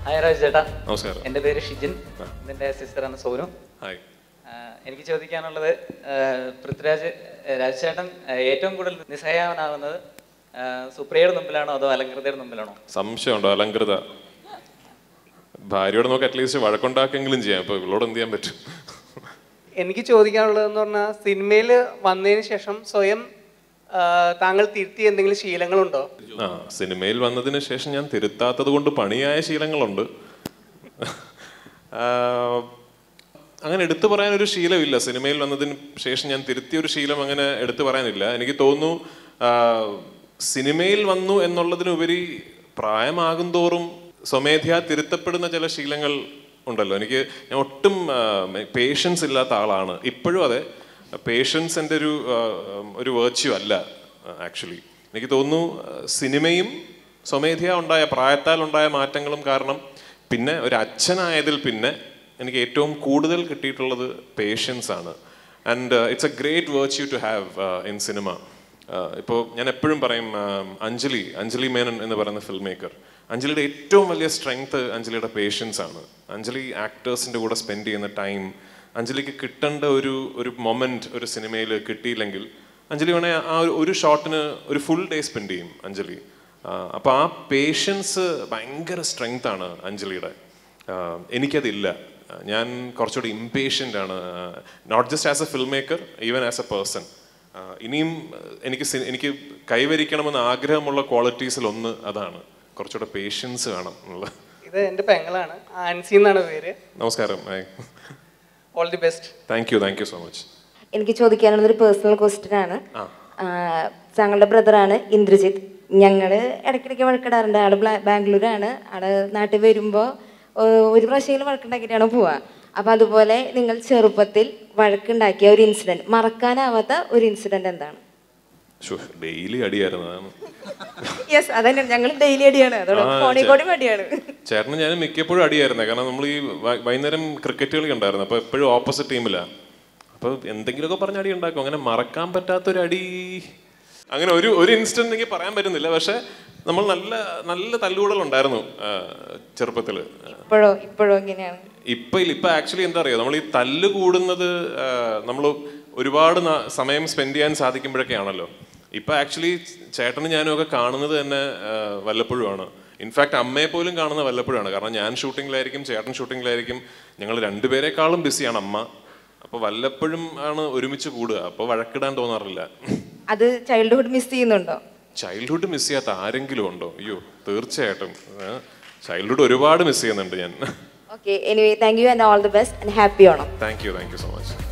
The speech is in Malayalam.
ഹായ് രാജ് ചേട്ടാ നമസ്കാരം എൻ്റെ പേര് ഷിജിൻ ഇതിൻ്റെ സിസ്റ്ററാണ് സോനു ഹായ് ആഹ് എനിക്ക് ചോദിക്കാനുള്ളത് ആഹ് പൃഥ്വിരാജ് ആഹ് രാജ് ചേട്ടൻ ആഹ് ഏറ്റവും കൂടുതൽ നിസ്സഹായവനാകുന്നത് ആഹ് സുപ്രിയയുടെ മുമ്പിലാണോ അതോ അലങ്കൃതയുടെ മുമ്പിലാണോ സംശയമുണ്ടോ അലങ്കൃത ഭാര്യയോട് നമുക്ക് അറ്റ്ലീസ്റ്റ് വഴക്കുണ്ടാക്കെങ്കിലും ചെയ്യാം ഇപ്പൊ ഇവളോട് എന്ത് ചെയ്യാൻ പറ്റും എനിക്ക് ചോദിക്കാനുള്ളതെന്ന് പറഞ്ഞാൽ സിനിമയിൽ വന്നതിന് ശേഷം സ്വയം ആ, താങ്കൾ തിരുത്തിയ എന്തെങ്കിലും ശീലങ്ങളുണ്ടോ ആ സിനിമയിൽ വന്നതിന് ശേഷം ഞാൻ തിരുത്താത്തത് കൊണ്ട് പണിയായ ശീലങ്ങളുണ്ട് ആ, അങ്ങനെ എടുത്തു പറയാനൊരു ശീലമില്ല സിനിമയിൽ വന്നതിന് ശേഷം ഞാൻ തിരുത്തിയ ഒരു ശീലം അങ്ങനെ എടുത്തു പറയാനില്ല എനിക്ക് തോന്നുന്നു ആ, സിനിമയിൽ വന്നു എന്നുള്ളതിനുപരി പ്രായമാകും തോറും സ്വമേധ്യാ തിരുത്തപ്പെടുന്ന ചില ശീലങ്ങൾ ഉണ്ടല്ലോ എനിക്ക് ഞാൻ ഒട്ടും പേഷ്യൻസ് ഇല്ലാത്ത ആളാണ് ഇപ്പോഴും അതെ പേഷ്യൻസ് എൻ്റെ ഒരു ആ, ഒരു വേർച്യു അല്ല ആക്ച്വലി എനിക്ക് തോന്നുന്നു ആ, സിനിമയും സ്വമേധയാ ഉണ്ടായ പ്രായത്താൽ ഉണ്ടായ മാറ്റങ്ങളും കാരണം പിന്നെ ഒരു അച്ഛനായതിൽ പിന്നെ എനിക്ക് ഏറ്റവും കൂടുതൽ കിട്ടിയിട്ടുള്ളത് പേഷ്യൻസ് ആണ് and it's a great virtue to have in cinema ഇപ്പോൾ ഞാൻ എപ്പോഴും പറയും ആ, അഞ്ജലി അഞ്ജലി മേനൻ എന്ന് പറയുന്ന ഫിൽം മേക്കർ അഞ്ജലിയുടെ ഏറ്റവും വലിയ സ്ട്രെങ്ത് അഞ്ജലിയുടെ പേഷ്യൻസ് ആണ് അഞ്ജലി ആക്ടേഴ്സിൻ്റെ കൂടെ സ്പെൻഡ് ചെയ്യുന്ന ടൈം അഞ്ജലിക്ക് കിട്ടേണ്ട ഒരു ഒരു മൊമെന്റ് ഒരു സിനിമയിൽ കിട്ടിയില്ലെങ്കിൽ അഞ്ജലി വേണേ ആ ഒരു- ഒരു ഷോട്ടിന് ഒരു ഫുൾ ഡേ സ്പെൻഡ് ചെയ്യും അഞ്ജലി അപ്പോൾ ആ പേഷ്യൻസ് ഭയങ്കര സ്ട്രെങ്ത് ആണ് അഞ്ജലിയുടെ ആ, എനിക്കതില്ല ആ, ഞാൻ കുറച്ചുകൂടി ഇംപേഷ്യൻ്റ് ആണ് not just as a filmmaker even as a person ഇനിയും ആ, എനിക്ക് സി- എനിക്ക് കൈവരിക്കണമെന്ന് ആഗ്രഹമുള്ള ക്വാളിറ്റീസിൽ ഒന്ന് അതാണ് കുറച്ചുകൂടെ പേഷ്യൻസ് വേണം എന്നുള്ളത് ഇത് എൻ്റെ പെങ്ങളാണ് ആൻസി എന്നാണ് പേര് നമസ്കാരം all the best thank you thank you so much എനിക്ക് ചോദിക്കാനുള്ളത് ഒരു പേഴ്സണൽ ക്വസ്റ്റ്യൻ ആണ് ആ, താങ്കളുടെ ബ്രദറാണ് ഇന്ദ്രജിത്ത് ഞങ്ങൾ ഇടയ്ക്കിടയ്ക്ക് വഴക്കിടാറുണ്ട് ആള് ബ്ലാ- ബാംഗ്ലൂരാണ് ആള് നാട്ടിൽ വരുമ്പോൾ ഒരു പ്രാവശ്യമെങ്കിലും വഴക്കുണ്ടാക്കിയിട്ടാണ് പോവുക അപ്പം അതുപോലെ നിങ്ങൾ ചെറുപ്പത്തിൽ വഴക്കുണ്ടാക്കിയ ഒരു ഇൻസിഡൻറ്റ് മറക്കാനാവാത്ത ഒരു ഇൻസിഡൻറ്റ് എന്താണ് ഡെയിലി അടിയായിരുന്നു അതാണ് യെസ് അതന്നെ ഞങ്ങൾ ഡെയിലി അടിയാണ് അതോടെ ആ, ഫോണിൽ ചെ- കൂടി അടിയാണ് ചേട്ടന് ഞാൻ മിക്കപ്പോഴും അടിയായിരുന്നേ കാരണം നമ്മൾ ഈ വൈ- വൈകുന്നേരം ക്രിക്കറ്റ് കളി ഉണ്ടായിരുന്നു അപ്പോൾ എപ്പോഴും ഓപ്പോസിറ്റ് ടീമിലാണ് അപ്പോൾ എന്തെങ്കിലുമൊക്കെ പറഞ്ഞ അടി ഉണ്ടാക്കും അങ്ങനെ മറക്കാൻ പറ്റാത്തൊരു അടി അങ്ങനെ ഒരു ഒരു ഇൻസ്റ്റന്റ് എനിക്ക് പറയാൻ പറ്റുന്നില്ല പക്ഷെ നമ്മൾ നല്ല നല്ല തല്ലുകൂടൽ ഉണ്ടായിരുന്നു ചെറുപ്പത്തിൽ ഇപ്പോഴോ ഇപ്പോഴോ എങ്ങനെയാണ് ഇപ്പൊ ഇല്ല ഇപ്പൊ ആക്ച്വലി എന്താ അറിയോ നമ്മൾ ഈ തല്ല് കൂടുന്നത് നമ്മൾ ഒരുപാട് ന- സമയം സ്പെൻഡ് ചെയ്യാൻ സാധിക്കുമ്പോഴൊക്കെയാണല്ലോ ഇപ്പൊ ആക്ച്വലി ചേട്ടനും ഞാനും ഒക്കെ കാണുന്നത് തന്നെ ആ, വല്ലപ്പോഴുമാണ് ഇൻഫാക്ട് അമ്മയെ പോലും കാണുന്ന വല്ലപ്പോഴാണ് കാരണം ഞാൻ ഷൂട്ടിങ്ങിലായിരിക്കും ചേട്ടൻ ഷൂട്ടിങ്ങിലായിരിക്കും ഞങ്ങൾ രണ്ടുപേരെക്കാളും ബിസിയാണ് അമ്മ അപ്പൊ വല്ലപ്പോഴും ആണ് ഒരുമിച്ച് കൂടുക അപ്പോൾ വഴക്കിടാൻ തോന്നാറില്ല അത് ചൈൽഡ്ഹുഡ് മിസ് ചെയ്യുന്നുണ്ടോ ചൈൽഡ്ഹുഡ് മിസ് ചെയ്യാത്ത ആരെങ്കിലും ഉണ്ടോ അയ്യോ തീർച്ചയായിട്ടും ചൈൽഡ്ഹുഡ് ഒരുപാട് മിസ് ചെയ്യുന്നുണ്ട് ഞാൻ okay anyway thank you and all the best and happy Onam thank you thank you so much